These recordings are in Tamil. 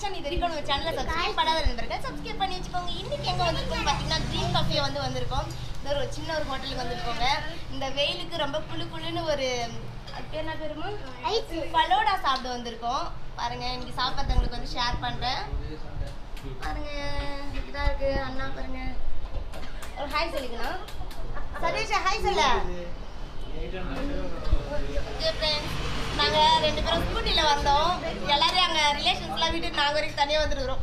நீ இது வரைக்கும் நம்ம சேனலை சப்ஸ்கிரைப் பண்ணாத நண்பர்கள் சப்ஸ்கிரைப் பண்ணி வச்சுக்கோங்க இன்னைக்கு எங்க வந்திருக்கோம் பார்த்தீங்கன்னா க்ரீன் காஃபியை வந்து வந்திருக்கோம் இந்த ஒரு சின்ன ஒரு ஹோட்டலுக்கு வந்திருக்கோங்க இந்த வெயிலுக்கு ரொம்ப குளு குளுன்னு ஒரு அது பேர் என்ன பேருமா ஐஸ் பலோடா சாப்பிட வந்திருக்கோம் பாருங்க இன்னைக்கு சாப்பிட்றவங்களுக்கு வந்து ஷேர் பண்றேன் பாருங்க இதா இருக்கு அண்ணா பாருங்க ஒரு ஹாய் சொல்லிக்கணும் சதீஷ் ஹாய் சொல்ல ஓகே ஃப்ரெண்ட்ஸ் நாங்கள் ரெண்டு பேரும் ஸ்கூட்டியில் வந்தோம் எல்லாரையும் அங்கே ரிலேஷன்ஸ்லாம் வீட்டுக்கு நாங்கள் வரைக்கும் தனியாக வந்துருக்குறோம்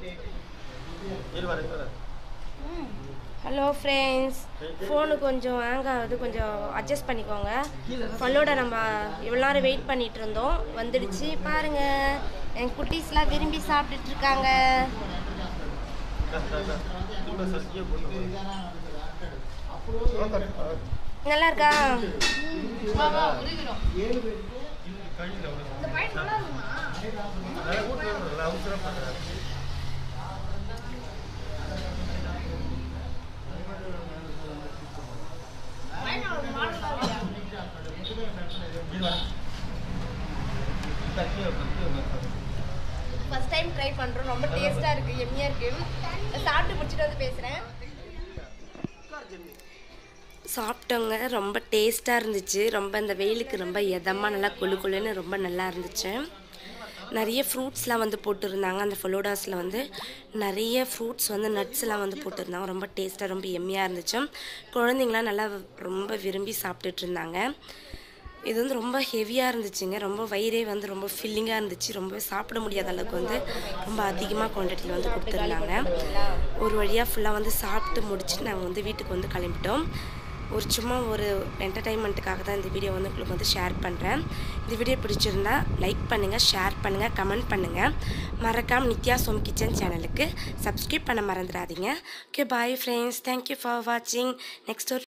ஹலோ ஃப்ரெண்ட்ஸ் ஃபோனு கொஞ்சம் ஹேங் ஆகுது கொஞ்சம் அட்ஜஸ்ட் பண்ணிக்கோங்க ஃபல்லோட நம்ம இவ்வளோ நேரம் வெயிட் பண்ணிட்டு இருந்தோம் வந்துடுச்சு பாருங்க என் குட்டீஸ்லாம் விரும்பி சாப்பிட்டுட்டு இருக்காங்க நல்லா இருக்கா ஃபர்ஸ்ட் டைம் ட்ரை பண்ணுறோம் ரொம்ப டேஸ்ட்டாக இருக்குது எம்மியாக இருக்குது சாப்பிட்டு முடிச்சுட்டு வந்து பேசுகிறேன் சாப்பிட்டோங்க ரொம்ப டேஸ்ட்டாக இருந்துச்சு ரொம்ப இந்த வெயிலுக்கு ரொம்ப எதமாக நல்லா கொழு கொழுன்னு ரொம்ப நல்லா இருந்துச்சு நிறைய ஃப்ரூட்ஸ்லாம் வந்து போட்டிருந்தாங்க அந்த ஃபலோடாஸில் வந்து நிறைய ஃப்ரூட்ஸ் வந்து நட்ஸ்லாம் வந்து போட்டிருந்தாங்க ரொம்ப டேஸ்ட்டாக ரொம்ப எம்மியாக இருந்துச்சு குழந்தைங்களாம் நல்லா ரொம்ப விரும்பி சாப்பிட்டுட்டு இருந்தாங்க இது வந்து ரொம்ப ஹெவியாக இருந்துச்சுங்க ரொம்ப வயிறே வந்து ரொம்ப ஃபில்லிங்காக இருந்துச்சு ரொம்ப சாப்பிட முடியாத அளவுக்கு வந்து ரொம்ப அதிகமாக குவான்டிட்டியில் வந்து கொடுத்துருந்தாங்க ஒரு வழியாக ஃபுல்லாக வந்து சாப்பிட்டு முடிச்சுட்டு நாங்கள் வந்து வீட்டுக்கு வந்து கிளம்பிட்டோம் ஒரு சும்மா ஒரு என்டர்டைன்மெண்ட்டுக்காக தான் இந்த வீடியோ வந்து உங்களுக்கு வந்து ஷேர் பண்ணுறேன் இந்த வீடியோ பிடிச்சிருந்தா லைக் பண்ணுங்கள் ஷேர் பண்ணுங்கள் கமெண்ட் பண்ணுங்கள் மறக்காம நித்யா சோம் கிச்சன் சேனலுக்கு சப்ஸ்கிரைப் பண்ண மறந்துடாதீங்க okay bye friends thank you for வாட்சிங் நெக்ஸ்ட் ஒரு